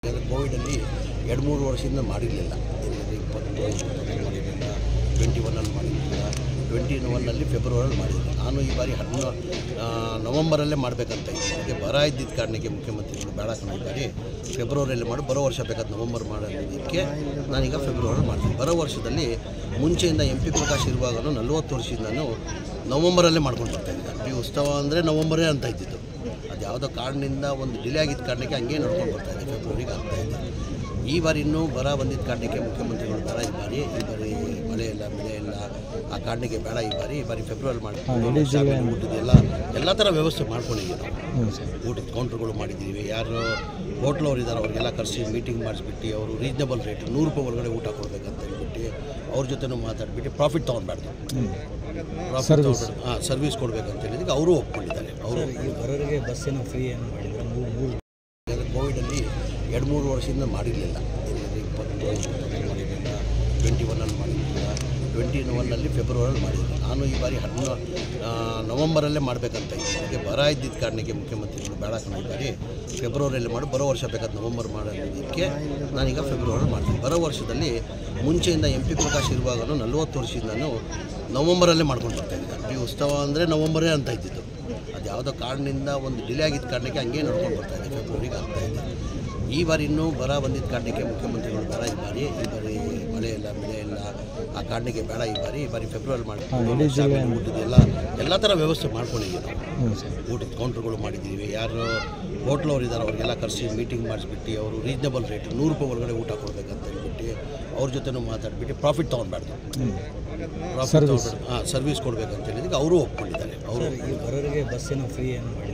ಯಾಕಂದರೆ ಕೋವಿಡಲ್ಲಿ ಎರಡು ಮೂರು ವರ್ಷದಿಂದ ಮಾಡಿರಲಿಲ್ಲ ಯಾಕಂದರೆ ಇಪ್ಪತ್ತು ಇಪ್ಪತ್ತೊಂದು ಮಾಡಿರಲಿಲ್ಲ ಟ್ವೆಂಟಿ ಒನ್ನಲ್ಲಿ ಮಾಡಿರಲಿಲ್ಲ ಟ್ವೆಂಟಿ ಒನ್ನಲ್ಲಿ ಫೆಬ್ರವರಿಯಲ್ಲಿ ಮಾಡಿದ್ರು ನಾನು ಈ ಬಾರಿ ಹನ್ನೊ ಆ, ನವಂಬರಲ್ಲೇ ಮಾಡಬೇಕಂತ ಇದ್ದೆ ಅದೇ ಬರ ಇದ್ದಿದ್ದ ಕಾರಣಕ್ಕೆ ಮುಖ್ಯಮಂತ್ರಿಗಳು ಬೇಡ ಕಣೋ ಈ ಬಾರಿ ಫೆಬ್ರವರಿಯಲ್ಲಿ ಮಾಡಿ ಬರೋ ವರ್ಷ ಬೇಕಾದ ನವಂಬರ್ ಮಾಡೋದಕ್ಕೆ ನಾನೀಗ ಫೆಬ್ರವರಿ ಮಾಡ್ತೀನಿ ಬರೋ ವರ್ಷದಲ್ಲಿ ಮುಂಚೆಯಿಂದ ಎಂ ಪಿ ಪ್ರಕಾಶ್ ಇರುವಾಗಲೂ ನಲ್ವತ್ತು ವರ್ಷದಿಂದನೂ ನವಂಬರಲ್ಲೇ ಮಾಡ್ಕೊಂಡು ಬರ್ತಾ ಇದ್ದೆ ಈ ಉತ್ಸವ ಅಂದರೆ ನವಂಬರೇ ಅಂತ ಇದ್ದಿದ್ದು ಅದು ಯಾವುದೋ ಕಾರಣದಿಂದ ಒಂದು ಡಿಲೇ ಆಗಿದ್ದ ಕಾರಣಕ್ಕೆ ಹಂಗೆ ನಡ್ಕೊಂಡು ಬರ್ತಾ ಇದೆ ಫೆಬ್ರವರಿಗೆ ಆಗ್ತಾ ಇದೆ ಈ ಬಾರಿ ಇನ್ನೂ ಬರ ಬಂದಿದ್ದ ಕಾರಣಕ್ಕೆ ಮುಖ್ಯಮಂತ್ರಿಗಳು ಬೇಡ ಈ ಬಾರಿ ಈ ಬಾರಿ ಮಳೆ ಇಲ್ಲ ಬೆಳೆ ಇಲ್ಲ ಆ ಕಾರಣಕ್ಕೆ ಬೇಡ ಈ ಬಾರಿ ಈ ಬಾರಿ ಫೆಬ್ರವರಿ ಮಾಡಿ ಊಟದ ಎಲ್ಲ ಎಲ್ಲ ಥರ ವ್ಯವಸ್ಥೆ ಮಾಡ್ಕೊಂಡಿದ್ದೀವಿ ನಾವು ಊಟದ ಕೌಂಟ್ರುಗಳು ಮಾಡಿದ್ದೀವಿ ಯಾರು ಹೋಟ್ಲವ್ರು ಇದ್ದಾರೆ ಅವ್ರಿಗೆಲ್ಲ ಕರೆಸಿ ಮೀಟಿಂಗ್ ಮಾಡಿಸ್ಬಿಟ್ಟು ಅವರು ರೀಸನಬಲ್ ರೇಟ್ ನೂರು ರೂಪಾಯಿ ಒಳಗಡೆ ಊಟ ಕೊಡಬೇಕಂತ ಹೇಳ್ಬಿಟ್ಟು ಅವ್ರ ಜೊತೆನೂ ಮಾತಾಡ್ಬಿಟ್ಟು ಪ್ರಾಫಿಟ್ ತೊಗೊಳ್ಬಾರ್ದು ಪ್ರಾಫಿಟ್ ತೊಗೊಳ್ಬಾರ್ದು ಹಾಂ ಸರ್ವಿಸ್ ಕೊಡಬೇಕಂತ ಹೇಳಿದಕ್ಕೆ ಅವರು ಒಪ್ಕೊಂಡಿದ್ದಾರೆ ಅವರು ಬರೋರಿಗೆ ಬಸ್ಸಿನ ಫ್ರೀ ಏನು ಮಾಡಿದ್ರು ಮೂರು ಮೂರು ಯಾಕಂದರೆ ಕೋವಿಡಲ್ಲಿ ಎರಡು ಮೂರು ವರ್ಷದಿಂದ ಮಾಡಿರಲಿಲ್ಲ ಯಾಕಂದರೆ ಇಪ್ಪತ್ತು ಇಪ್ಪತ್ತೊಂದು ಮಾಡಿರಲಿಲ್ಲ ಟ್ವೆಂಟಿ ಒನ್ನಲ್ಲಿ ಮಾಡಿರಲಿಲ್ಲ ಟ್ವೆಂಟಿ ಒನ್ನಲ್ಲಿ ಫೆಬ್ರವರಿಯಲ್ಲಿ ಮಾಡಿದ್ರು ನಾನು ಈ ಬಾರಿ ಹನ್ನೊ ಆ, ನವಂಬರಲ್ಲೇ ಮಾಡಬೇಕಂತ ಇದ್ದೆ ಅದೇ ಬರ ಇದ್ದಿದ್ದ ಕಾರಣಕ್ಕೆ ಮುಖ್ಯಮಂತ್ರಿಗಳು ಬೇಡ ಕಣೋ ಈ ಬಾರಿ ಫೆಬ್ರವರಿಯಲ್ಲಿ ಮಾಡಿ ಬರೋ ವರ್ಷ ಬೇಕಾದ ನವಂಬರ್ ಮಾಡೋದಕ್ಕೆ ನಾನೀಗ ಫೆಬ್ರವರಿ ಮಾಡ್ತೀನಿ ಬರೋ ವರ್ಷದಲ್ಲಿ ಮುಂಚೆಯಿಂದ ಎಂ ಪಿ ಪ್ರಕಾಶ್ ಇರುವಾಗಲೂ ನಲ್ವತ್ತು ವರ್ಷದಿಂದನೂ ನವಂಬರಲ್ಲೇ ಮಾಡ್ಕೊಂಡು ಬರ್ತಾ ಇದ್ದೆ ಈ ಉತ್ಸವ ಅಂದರೆ ನವಂಬರೇ ಅಂತ ಇದ್ದಿದ್ದು ಅದು ಯಾವುದೋ ಕಾರಣದಿಂದ ಒಂದು ಡಿಲೇ ಆಗಿದ್ದ ಕಾರಣಕ್ಕೆ ಹಂಗೆ ನಡ್ಕೊಂಡು ಬರ್ತಾ ಇದೆ ಫೆಬ್ರವರಿಗೆ ಆಗ್ತಾ ಇದೆ ಈ ಬಾರಿ ಇನ್ನೂ ಬರ ಬಂದಿದ್ದ ಕಾರಣಕ್ಕೆ ಮುಖ್ಯಮಂತ್ರಿಗಳು ಬೇಡ ಈ ಬಾರಿ ಈ ಬಾರಿ ಮಳೆ ಇಲ್ಲ ಬೆಳೆ ಇಲ್ಲ ಆ ಕಾರಣಕ್ಕೆ ಬೇಡ ಈ ಬಾರಿ ಈ ಬಾರಿ ಫೆಬ್ರವರಿ ಮಾಡಿ ಊಟದ ಎಲ್ಲ ಎಲ್ಲ ಥರ ವ್ಯವಸ್ಥೆ ಮಾಡ್ಕೊಂಡಿದ್ದೀವಿ ನಾವು ಊಟದ ಕೌಂಟ್ರುಗಳು ಮಾಡಿದ್ದೀವಿ ಯಾರು ಹೋಟ್ಲವ್ರು ಇದ್ದಾರೆ ಅವ್ರಿಗೆಲ್ಲ ಕರೆಸಿ ಮೀಟಿಂಗ್ ಮಾಡಿಸ್ಬಿಟ್ಟು ಅವರು ರೀಸನಬಲ್ ರೇಟ್ ನೂರು ರೂಪಾಯಿ ಒಳಗಡೆ ಊಟ ಕೊಡಬೇಕಂತ ಹೇಳ್ಬಿಟ್ಟು ಅವ್ರ ಜೊತೆನೂ ಮಾತಾಡ್ಬಿಟ್ಟು ಪ್ರಾಫಿಟ್ ತೊಗೊಳ್ಬಾರ್ದು ಪ್ರಾಫಿಟ್ ತೊಗೊಳ್ಬಾರ್ದು ಹಾಂ ಸರ್ವಿಸ್ ಕೊಡಬೇಕಂತ ಹೇಳಿದಕ್ಕೆ ಅವರು ಒಪ್ಕೊಂಡಿದ್ದಾರೆ ಅವರು ಈ ಬರೋರಿಗೆ ಬಸ್ಸಿನ ಫ್ರೀ ಏನು ಮಾಡಿದ್ರು